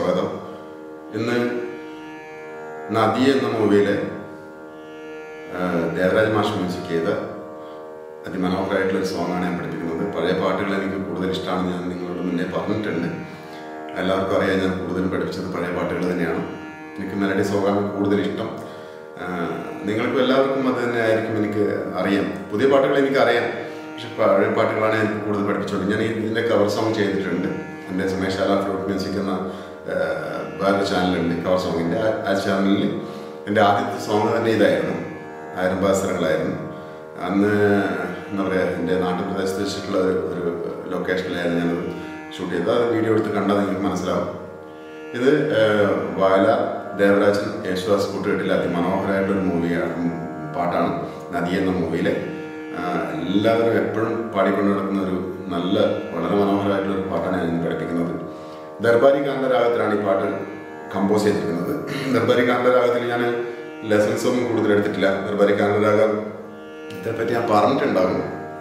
സ്വാഗതം ഇന്ന് നദി എന്ന മൂവിയിലെ ദേവരാജ് മാഷ് മ്യൂസിക് ചെയ്ത അതിമനോഹരമായിട്ടുള്ള ഒരു സോങ്ങാണ് ഞാൻ പഠിപ്പിക്കുന്നത് പഴയ പാട്ടുകൾ എനിക്ക് കൂടുതൽ ഇഷ്ടമാണ് ഞാൻ നിങ്ങളോട് മുന്നേ പറഞ്ഞിട്ടുണ്ട് എല്ലാവർക്കും അറിയാം ഞാൻ കൂടുതലും പഠിപ്പിച്ചത് പഴയ പാട്ടുകൾ തന്നെയാണ് എനിക്ക് മെലഡി സോങ്ങാണ് കൂടുതൽ ഇഷ്ടം ആ, നിങ്ങൾക്കും എല്ലാവർക്കും അത് തന്നെ ആയിരിക്കും എനിക്ക് അറിയാം പുതിയ പാട്ടുകൾ എനിക്ക് അറിയാം പക്ഷെ പഴയ പാട്ടുകളാണ് എനിക്ക് കൂടുതൽ പഠിപ്പിച്ചോളൂ ഞാൻ ഇതിൻ്റെ കവർ സോങ് ചെയ്തിട്ടുണ്ട് എൻ്റെ സുമേഷാല ഫ്ലൂട്ട് മ്യൂസിക് എന്ന ആ, വേറൊരു ചാനലുണ്ട് കവർ സോങ്ങിൻ്റെ ആ ചാനലിൽ എൻ്റെ ആദ്യത്തെ സോങ് തന്നെ ഇതായിരുന്നു ആയിരം പാസരങ്ങളായിരുന്നു അന്ന് എന്താ പറയുക എൻ്റെ നാട്ടുപ്രദേശത്ത് വെച്ചിട്ടുള്ള ഒരു ഒരു ലൊക്കേഷനിലായിരുന്നു ഞാനത് ഷൂട്ട് ചെയ്തത് അത് വീഡിയോ എടുത്ത് കണ്ടാൽ നിങ്ങൾക്ക് മനസ്സിലാവും ഇത് ഏഹ്, വയലാർ ദേവരാജൻ യേശുദാസ് കൂട്ടുകെട്ടിലെ അതിമനോഹരമായിട്ടൊരു മൂവിയാണ് ഉം, പാട്ടാണ് നദി എന്ന മൂവിയിലെ ആഹ്, എല്ലാവരും എപ്പോഴും പാടിക്കൊണ്ട് നടക്കുന്ന ഒരു നല്ല വളരെ മനോഹരമായിട്ടുള്ള ഒരു പാട്ടാണ് ഞാൻ ഇന്ന് പഠിപ്പിക്കുന്നത് ദർബാരി കാന്തരാഗത്തിലാണ് ഈ പാട്ട് കമ്പോസ് ചെയ്തിരിക്കുന്നത് ദർബാരി കാന്തരാഗത്തിൽ ഞാൻ ലെസൺസ് ഒന്നും കൂടുതൽ എടുത്തിട്ടില്ല ദർബാരി കാന്തരാഗം ഇതിനെപ്പറ്റി ഞാൻ പറഞ്ഞിട്ടുണ്ടാകും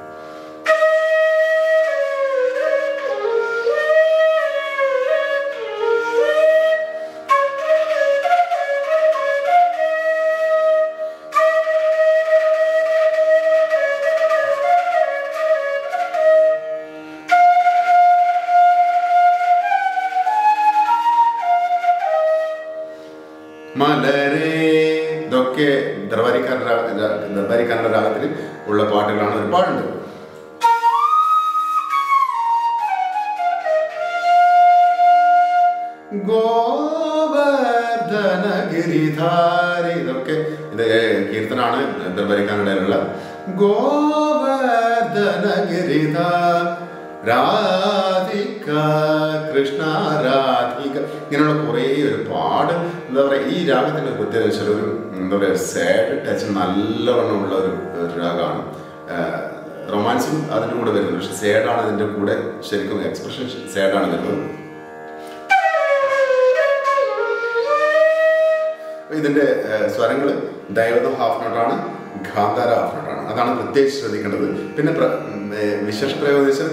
മലരേ ഇതൊക്കെ ദർബാരിക്കാരുടെ ദർബാരിക്കാരുടെ രാഗത്തിൽ ഉള്ള പാട്ടുകളാണ് ഒരുപാടുണ്ട് ഗോവർദ്ധനഗിരിധാരി ഇതൊക്കെ ഇത് കീർത്തനാണ് ദർബാരിക്കാരുടെ ഗോവർദ്ധനഗിരിധ രാധിക കൃഷ്ണ രാധിക ഇങ്ങനെയുള്ള കുറേ ഒരുപാട് എന്താ പറയുക ഈ രാഗത്തിൻ്റെ ഒരു പ്രത്യേകത വെച്ചാൽ ഒരു എന്താ പറയുക സാഡ് ടച്ച് നല്ലവണ്ണം ഉള്ള ഒരു ഒരു രാഗമാണ് റൊമാൻസും അതിൻ്റെ കൂടെ വരുന്നത് പക്ഷെ സാഡാണ് അതിൻ്റെ കൂടെ ശരിക്കും എക്സ്പ്രഷൻ സാഡാണ് വരുന്നത് ഇതിന്റെ സ്വരങ്ങൾ ദൈവതം ഹാഫ് നോട്ടാണ് ഗാന്ധാര ഹാഫ് നോട്ടാണ് അതാണ് പ്രത്യേകിച്ച് ശ്രദ്ധിക്കേണ്ടത് പിന്നെ പ്ര- ഉം, ഏ, വിശേഷ പ്രയോഗം വെച്ചാൽ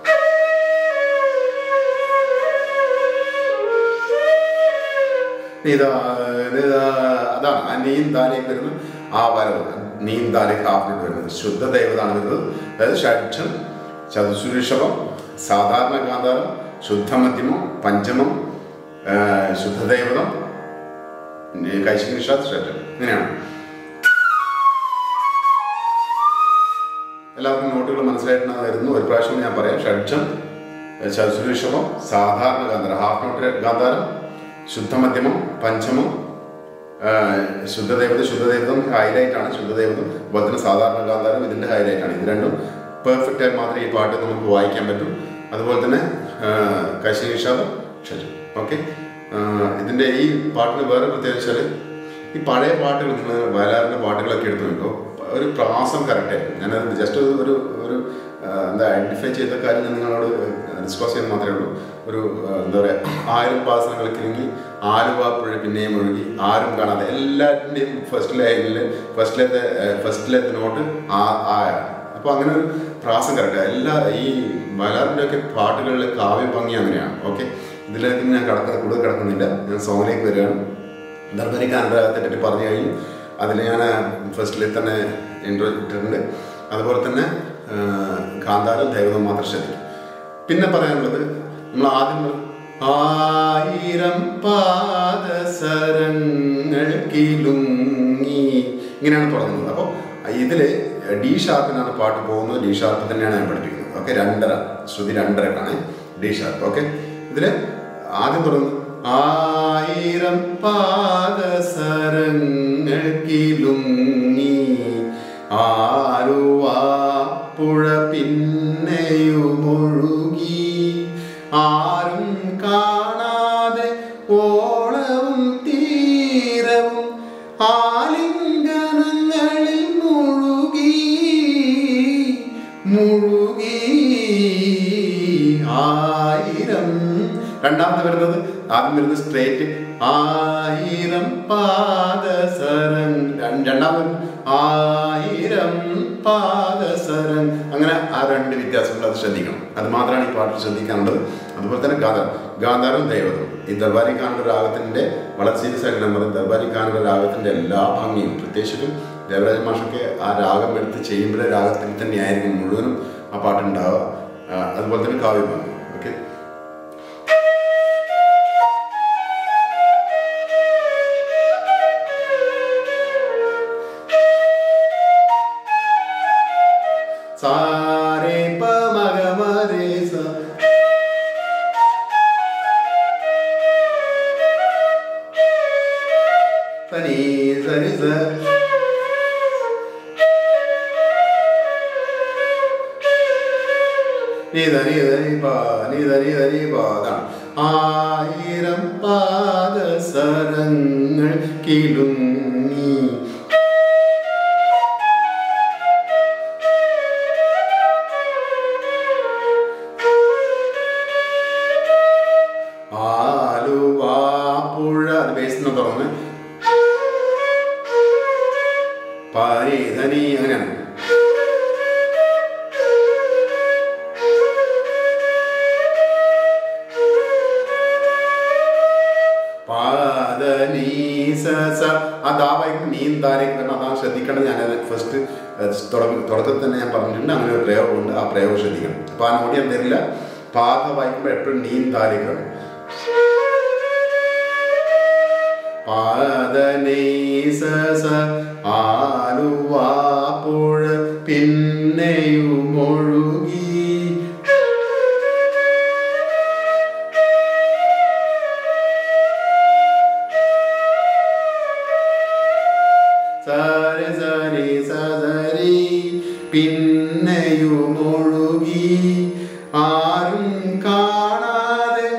ഇതാ ഇതാ അതാണ് ആ നീൻ ദാലേക്ക് വരുന്നത് ആ വരവ് നീൻ ദാലേക്ക് ഹാഫ് നോട്ട് വരുന്നത് ശുദ്ധ ദൈവതാണ് വരുന്നത് അതായത് ഷഡ്ജം ചതുസുരിഷഭം സാധാരണ ഗാന്ധാരം ശുദ്ധമധ്യമം പഞ്ചമം ആ, ശുദ്ധദൈവതം കൈശിക് നിഷാദ് ഷട്ടർ ഇങ്ങനെയാണ് എല്ലാവർക്കും നോട്ടുകൾ മനസ്സിലായിട്ടുണ്ടായിരുന്നു ഒരു പ്രാവശ്യം ഞാൻ പറയാം ഷഡ്ജം ചതുസുരേഷമം സാധാരണ ഗാന്ധാരം ഹാഫ് നോട്ട് ഗാന്ധാരം ശുദ്ധമധ്യമം പഞ്ചമം ആ, ശുദ്ധദേവത ശുദ്ധദേവതം ഹൈലൈറ്റ് ആണ് ശുദ്ധദേവതം അതുപോലെ തന്നെ സാധാരണ ഗാന്ധാരം ഇതിന്റെ ഹൈലൈറ്റ് ആണ് ഇത് രണ്ടും പെർഫെക്റ്റ് ആയി മാത്രമേ ഈ പാട്ട് നമുക്ക് വായിക്കാൻ പറ്റൂ അതുപോലെ തന്നെ കൈശിക് നിഷാദം ഷഡ്ജം ഓക്കെ ഇതിന്റെ ഈ പാട്ടിന് വേറെ പ്രത്യേകത വെച്ചാൽ ഈ പഴയ പാട്ടുകൾ നിങ്ങൾ വയലാറിന്റെ പാട്ടുകളൊക്കെ എടുത്തു നോക്കുമ്പോൾ ഒരു പ്രാസം കറക്റ്റ് ആയിരുന്നു ഞാനത് ജസ്റ്റ് ഒരു ഒരു ആ, എന്താ ഐഡന്റിഫൈ ചെയ്ത കാര്യം ഞാൻ നിങ്ങളോട് ഡിസ്കസ് ചെയ്യുന്നത് മാത്രമേ ഉള്ളൂ ഒരു ആ, എന്താ പറയുക ആയിരം പാസനങ്ങൾ കിരുങ്ങി ആലുവ പുഴ പിന്നെയും ഒഴുകി ആരും കാണാതെ എല്ലാറ്റിൻ്റെയും ഫസ്റ്റ് ലൈനിൽ ഫസ്റ്റിലത്തെ ഫസ്റ്റിലത്തെ നോട്ട് ആ ആയാണ് അപ്പോൾ അങ്ങനെ ഒരു പ്രാസം കറക്റ്റ് എല്ലാ ഈ വയലാറിൻ്റെ ഒക്കെ പാട്ടുകളിലെ കാവ്യ ഭംഗി അങ്ങനെയാണ് ഓക്കെ ഇതിലേക്ക് ഞാൻ കടക്കുന്ന കൂടുതൽ കിടക്കുന്നില്ല ഞാൻ സോങ്ങിലേക്ക് വരികയാണ് ദർബരിക്കാരുടെ പറ്റി പറഞ്ഞു കഴിഞ്ഞു അതിൽ ഞാൻ ഫസ്റ്റിൽ തന്നെ ഇൻട്രോ ഇട്ടിട്ടുണ്ട് അതുപോലെ തന്നെ ആ, കാന്താരം ദൈവതം മാത്രം ശ്രദ്ധിക്കും പിന്നെ പറയാനുള്ളത് നമ്മൾ ആദ്യം ആയിരം പാദസരങ്ങൾ കിലുങ്ങി ഇങ്ങനെയാണ് തുടങ്ങുന്നത് അപ്പോൾ ഇതിൽ ഡി ഷാർപ്പിനാണ് പാട്ട് പോകുന്നത് ഡി ഷാർപ്പ് തന്നെയാണ് ഞാൻ പഠിപ്പിക്കുന്നത് ഓക്കെ രണ്ടര ശ്രുതി രണ്ടരക്കാണ് ഡി ഷാർപ്പ് ഓക്കെ ഇതിൽ ആദ്യം തുടങ്ങുന്നു ആയിരം പാദസരങ്ങൾ കിലുങ്ങി ആലുവാ പുഴ പിന്നെയുമൊഴുകി ആരും കാണാതെ ഓളവും തീരവും ആലിംഗനങ്ങളിൽ മുഴുകി മുഴുകി ആയിരം രണ്ടാമത് വരുന്നത് ആദ്യം വരുന്നത് സ്ട്രേറ്റ് ആയിരം പാദസരൻ രണ്ടാമത് ആയിരം പാദസരൻ അങ്ങനെ ആ രണ്ട് വ്യത്യാസങ്ങൾ അത് ശ്രദ്ധിക്കണം അത് മാത്രമാണ് ഈ പാട്ടിൽ ശ്രദ്ധിക്കാനുള്ളത് അതുപോലെ തന്നെ ഗാന്ധാരം ഗാന്ധാരം ദൈവതം ഈ ദർബാരി കാണുന്ന രാഗത്തിന്റെ വളരെ സീരിയസ് ആയിട്ട് ഞാൻ പറയും ദർബാരി കാണുന്ന രാഗത്തിന്റെ എല്ലാ ഭംഗിയും പ്രത്യേകിച്ചും ദേവരാജ മാഷൊക്കെ ആ രാഗം എടുത്ത് ചെയ്യുമ്പോഴേ രാഗത്തിൽ തന്നെയായിരിക്കും മുഴുവനും ആ പാട്ടുണ്ടാവുക ആ, അതുപോലെ തന്നെ കാവ്യഭാഗം ഓക്കെ സാരേ പ മഗ മരേ സ സനി സരി സ നീത നീത നീ പ നീത നീത നീ പ അതാണ് ആയിരം പാദസരങ്ങൾ കിലുങ്ങി ആലുവാപ്പുഴ അത് ബേസിന് തുറന്ന് പാരീധനി അങ്ങനെയാണ് പാദനീസ സ ആ ദാവായിട്ട് നീൻ താരേക്ക് കാരണം അതാണ് ശ്രദ്ധിക്കണം ഞാൻ ഫസ്റ്റ് തുടക്കത്തിൽ തന്നെ ഞാൻ പറഞ്ഞിട്ടുണ്ട് അങ്ങനെ ഒരു പ്രയോഗമുണ്ട് ആ പ്രയോഗം ശ്രദ്ധിക്കണം അപ്പൊ ആ നോടി ഞാൻ തരില്ല പാത വായിക്കുമ്പോൾ എപ്പോഴും നീൻ താരേക്കാണ് പാദനീസ സ ആലുവാപ്പുഴ പിന്നെയും ഒഴുകി സരി സരി സരി പിന്നെയും ഒഴുകി ആരും കാണാതെ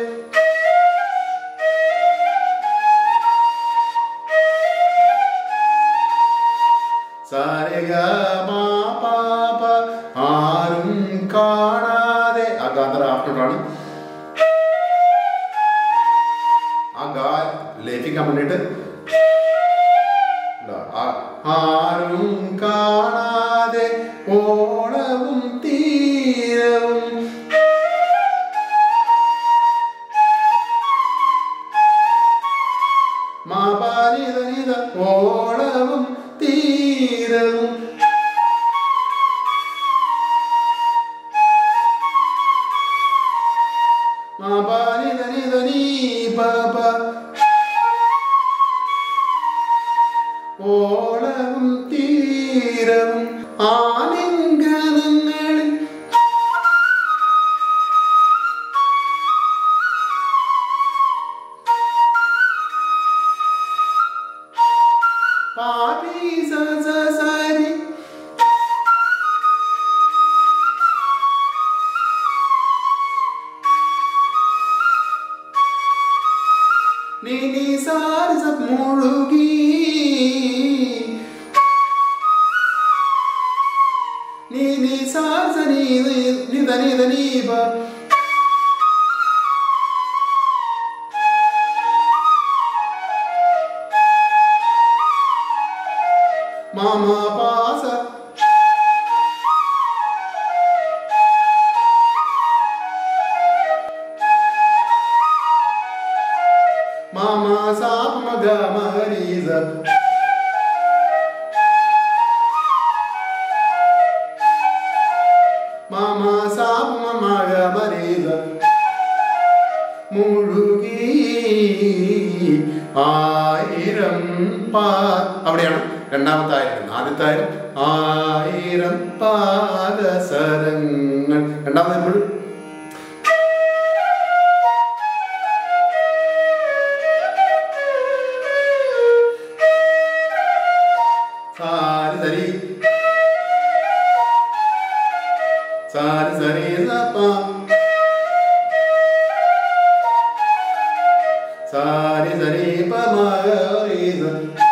സരിഗ മാ പാപ ആരും കാണാതെ ആ ഗാന്ധർ ആഫ്റ്ററാണ് ആ ഗാ ലയിപ്പിക്കാൻ വേണ്ടിയിട്ട് ഇതാ, ആ- ആരും കാണാതെ ഓണവും തീരവും മാപാനിത ഓണവും തീരവും മാപാനിത നിത നീ പാപ ഓളവും തീരവും ആലിംഗനങ്ങളിൽ പാപി സ സ സരി നീ നീ സാരി സബ് മുഴുകി നീ നീ സാരി സ നീ നീ ധ നീ ധ നീ പ മാമ പാസ മാമ സാപ മഗ മഹരീസ മാമ സാപ മഗ മരീസ മുഴുകി ആയിരം പാ അവിടെയാണ് രണ്ടാമത്തെ ആയിരം ആദ്യത്തെ ആയിരം ആയിരം പാദസരങ്ങൾ രണ്ടാമത് നമ്മൾ സാരി സരി സാരി സരി സപ്പ സാരി സരി പമരീസ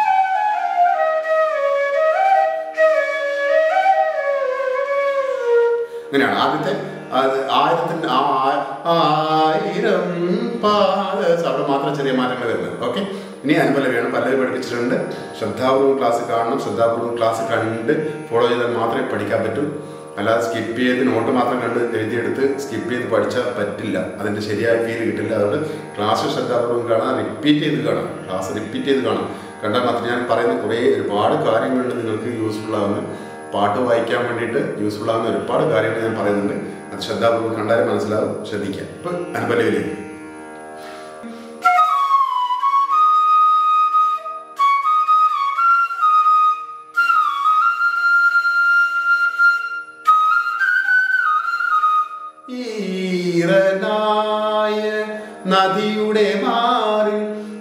അങ്ങനെയാണ് ആദ്യത്തെ അത് ആയിരത്തിന്റെ ആ ആ- ആയിരം പാദ അവിടെ മാത്രം ചെറിയ മാറ്റങ്ങൾ വരുന്നത് ഓക്കെ ഇനി അനുപല്ലവിയാണ് പല്ലവി പഠിപ്പിച്ചിട്ടുണ്ട് ശ്രദ്ധാപൂർവ്വം ക്ലാസ് കാണണം ശ്രദ്ധാപൂർവ്വം ക്ലാസ് കണ്ട് ഫോളോ ചെയ്താൽ മാത്രമേ പഠിക്കാൻ പറ്റൂ അല്ലാതെ സ്കിപ്പ് ചെയ്ത് നോട്ട് മാത്രം കണ്ട് എഴുതിയെടുത്ത് സ്കിപ്പ് ചെയ്ത് പഠിച്ചാൽ പറ്റില്ല അതിൻ്റെ ശരിയായ ഫീൽ കിട്ടില്ല അതുകൊണ്ട് ക്ലാസ് ശ്രദ്ധാപൂർവ്വം കാണാൻ റിപ്പീറ്റ് ചെയ്ത് കാണാം ക്ലാസ് റിപ്പീറ്റ് ചെയ്ത് കാണാം കണ്ടാൽ മാത്രം ഞാൻ പറയുന്ന കുറേ ഒരുപാട് കാര്യങ്ങളുണ്ട് നിങ്ങൾക്ക് യൂസ്ഫുൾ ആവുന്ന പാട്ട് വായിക്കാൻ വേണ്ടിയിട്ട് യൂസ്ഫുൾ ആവുന്ന ഒരുപാട് കാര്യങ്ങൾ ഞാൻ പറയുന്നുണ്ട് അത് ശ്രദ്ധാപൂർവ്വം കണ്ടാലേ മനസ്സിലാവും ശ്രദ്ധിക്കാം ഇപ്പൊ അനുപല്ലവിലേക്ക് ഈറനായ നദിയുടെ മാറി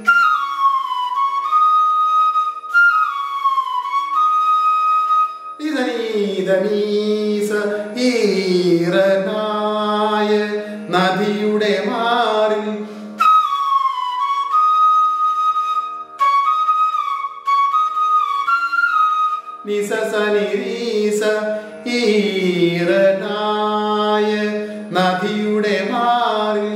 ഇതനീതനീസ ഈറനായ നദിയുടെ മാറി നിസസനിരീസ ഈറനായ നദിയുടെ മാറി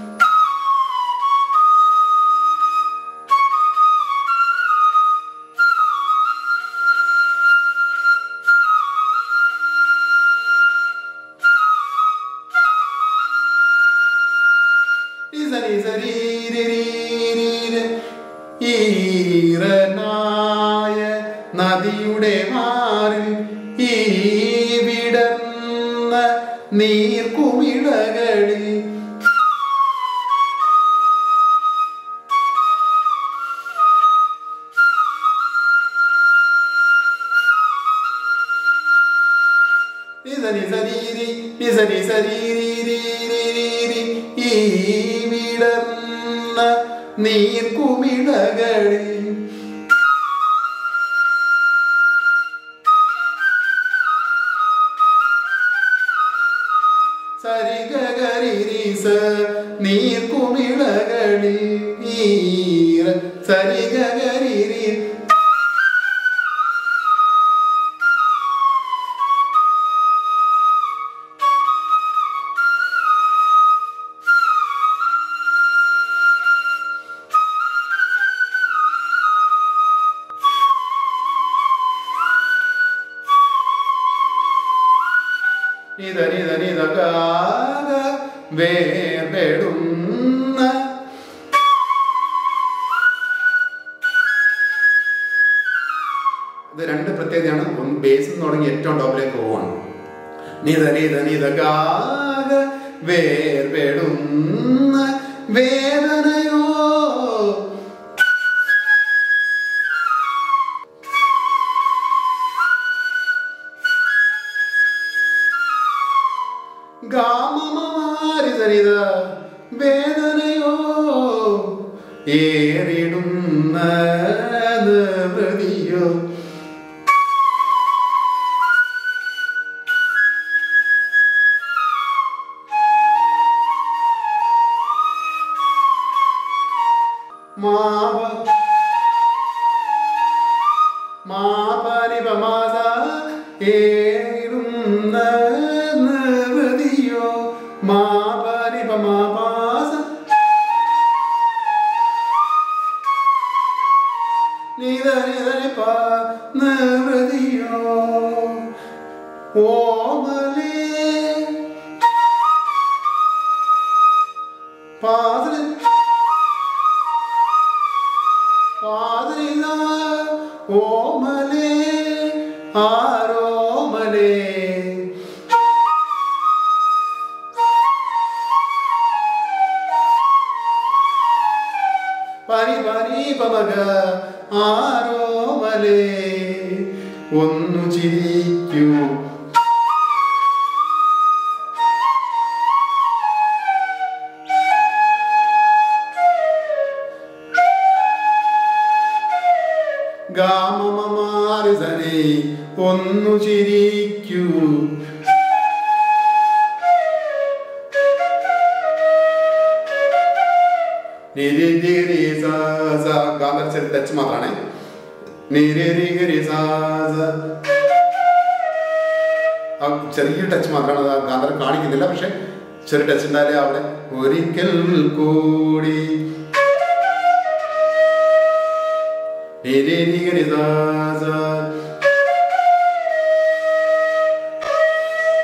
ഈറനായ നദിയുടെ മാറിൽ ഈ വിടന്ന നീർക്കുമിളകളിൽ നിസനി സരീരി നിസനി സരീരി ഈ വിടന്ന നീർക്കുമിളകളിൽ സരിഗരിസ നീർക്കുമിളകളിൽ ഈറ സരിഗരിരി നിത നിത നിത ഗാഗ വേർപെടുന്ന ഇത് രണ്ട് പ്രത്യേകതയാണ് ഒന്ന് ബേസിൽ നിന്ന് തുടങ്ങി ഏറ്റവും ടോപ്പിലേക്ക് പോവാണ് നിത നിത നിത ഗാഗ വേർപെടുന്ന വേദനയോ ഗാമമാരിതരിത വേദനയോ ഏറിടുന്ന പ്രതിയോ മാവ മാപരിപമാസ ഏറുന്ന നിർവൃതിയോ മാപരിപമാപാസ നിത നിതനിപ നിർവൃതിയോ ഓമലേ പാതിരി പാതിരിത ഓമലേ ആരോമലേ പരി പരി പമക ആരോമലേ ഒന്നു ചിരിക്കൂ ഗാമമാരിസനെ ഒന്നു ചിരിക്കൂ നിരിതിരി സാ സാ ഗാന്ധർ ചെറിയ ടച്ച് മാത്രമാണ് നിരിരിഗിരി സാ സാ ആ ചെറിയ ടച്ച് മാത്രമാണ് അത് ഗാന്ധർ കാണിക്കുന്നില്ല പക്ഷെ ചെറിയ ടച്ച് ഉണ്ടായാലേ അവിടെ ഒരിക്കൽ കൂടി നിരിരിഗിരി സാ സാ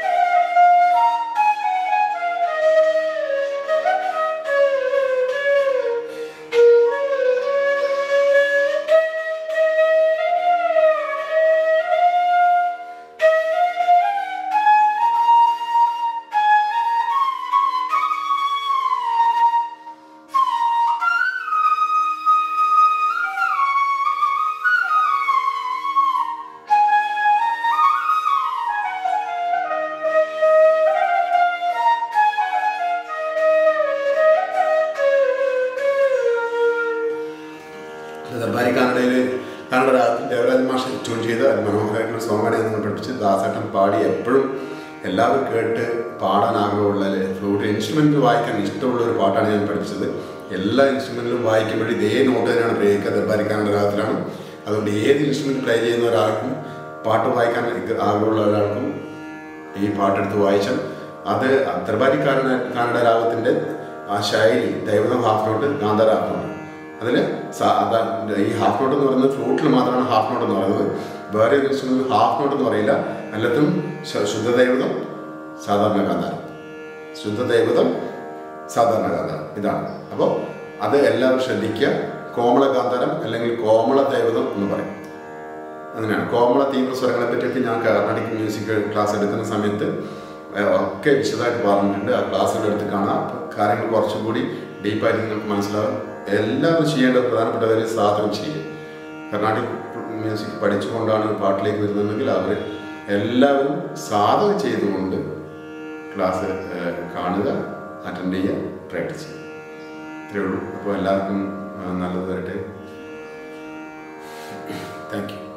ദർബാരി കന്നഡയിൽ കന്നഡ രാത്രി ദേവരാജ് മാഷ് ട്യൂൺ ചെയ്ത് അത് മനോഹരമായിട്ടുള്ള സോങ്ങാണ് നിങ്ങൾ പഠിപ്പിച്ച് ദാസേട്ടൻ പാടി എപ്പോഴും എല്ലാവരും കേട്ട് പാടാൻ ആഗ്രഹമുള്ള ഫ്ലൂട്ട് ഇൻസ്ട്രുമെൻറ്റ് വായിക്കാൻ ഇഷ്ടമുള്ള ഒരു പാട്ടാണ് ഞാൻ പഠിപ്പിച്ചത് എല്ലാ ഇൻസ്ട്രുമെൻറ്റിലും വായിക്കുമ്പോഴും ഇതേ നോട്ട് തന്നെയാണ് പ്രയോഗിക്കുക ദർബാരി കന്നഡ രാഗത്തിലാണ് അതുകൊണ്ട് ഏത് ഇൻസ്ട്രുമെൻറ്റ് പ്ലേ ചെയ്യുന്ന ഒരാൾക്കും പാട്ട് വായിക്കാൻ ആഗ്രഹമുള്ള ഒരാൾക്കും ഈ പാട്ടെടുത്ത് വായിച്ചാൽ അത് ദർബാരി കന്നഡ കന്നഡ രാഗത്തിൻ്റെ ആ ശൈലി ദൈവതം ഹാഫ് നോട്ട് ഗാന്ധാര ഹാഫ് നോട്ട് അതിൽ ഈ ഹാഫ് നോട്ട് എന്ന് പറയുന്നത് ഫ്ലൂട്ടിൽ മാത്രമാണ് ഹാഫ് നോട്ട് എന്ന് പറയുന്നത് വേറെ ഒരു ഇൻസ്ട്രുമെന്റിൽ ഹാഫ് നോട്ട് എന്ന് പറയില്ല എല്ലാത്തും ശ- ശുദ്ധദൈവതം സാധാരണ ഗാന്ധാരം ശുദ്ധദൈവതം സാധാരണ ഗാന്ധാരം ഇതാണ് അപ്പോൾ അത് എല്ലാവരും ശ്രദ്ധിക്കുക കോമള ഗാന്ധാരം അല്ലെങ്കിൽ കോമള ദൈവതം എന്ന് പറയും അങ്ങനെയാണ് കോമള തീവ്ര സ്വരങ്ങളെ പറ്റിയൊക്കെ ഞാൻ കർണാടിക് മ്യൂസിക് ക്ലാസ് എടുക്കുന്ന സമയത്ത് ഏഹ്, ഒക്കെ വിശദമായിട്ട് പറഞ്ഞിട്ടുണ്ട് ആ ക്ലാസ്സുകൾ എടുത്ത് കാണാം അപ്പോൾ കാര്യങ്ങൾ കുറച്ചും കൂടി ഡീപ്പായിട്ട് നിങ്ങൾക്ക് മനസ്സിലാവും എല്ലാവരും ചെയ്യേണ്ട പ്രധാനപ്പെട്ട കാര്യം സാധനം ചെയ്യുക കർണാടിക് മ്യൂസിക് പഠിച്ചുകൊണ്ടാണ് പാട്ടിലേക്ക് വരുന്നതെങ്കിൽ അവർ എല്ലാവരും സാധകം ചെയ്തുകൊണ്ട് ക്ലാസ് ഏഹ്, കാണുക അറ്റൻഡ് ചെയ്യുക പ്രാക്ടീസ് ചെയ്യുക ഇത്രയേ ഉള്ളൂ അപ്പോൾ എല്ലാവർക്കും ഏഹ്, നല്ലത് വരട്ടെ താങ്ക് യു